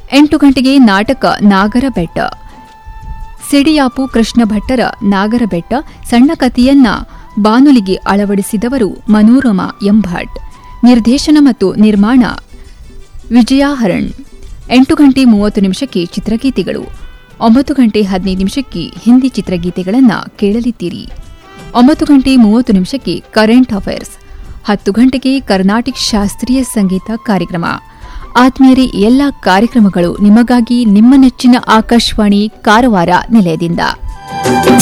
ಎಂಟು ಗಂಟೆಗೆ ನಾಟಕ ನಾಗರಬೆಟ್ಟ ಸಿಡಿಯಾಪು ಕೃಷ್ಣ ಭಟ್ಟರ ನಾಗರಬೆಟ್ಟ ಸಣ್ಣ ಕಥೆಯನ್ನ ಬಾನುಲಿಗೆ ಅಳವಡಿಸಿದವರು ಮನೋರಮಾ ಎಂಭಟ್ ನಿರ್ದೇಶನ ಮತ್ತು ನಿರ್ಮಾಣ ವಿಜಯಾಹರಣ್ ಎಂಟು ಗಂಟೆ ಮೂವತ್ತು ನಿಮಿಷಕ್ಕೆ ಚಿತ್ರಗೀತೆಗಳು ಒಂಬತ್ತು ಗಂಟೆ ಹದಿನೈದು ನಿಮಿಷಕ್ಕೆ ಹಿಂದಿ ಚಿತ್ರಗೀತೆಗಳನ್ನು ಕೇಳಲಿದ್ದೀರಿ ಒಂಬತ್ತು ಗಂಟೆ ಮೂವತ್ತು ನಿಮಿಷಕ್ಕೆ ಕರೆಂಟ್ ಅಫೇರ್ಸ್ ಹತ್ತು ಗಂಟೆಗೆ ಕರ್ನಾಟಿಕ್ ಶಾಸ್ತ್ರೀಯ ಸಂಗೀತ ಕಾರ್ಯಕ್ರಮ ಆತ್ಮೀಯರೇ ಎಲ್ಲ ಕಾರ್ಯಕ್ರಮಗಳು ನಿಮಗಾಗಿ ನಿಮ್ಮ ನೆಚ್ಚಿನ ಆಕಾಶವಾಣಿ ಕಾರವಾರ ನಿಲಯದಿಂದ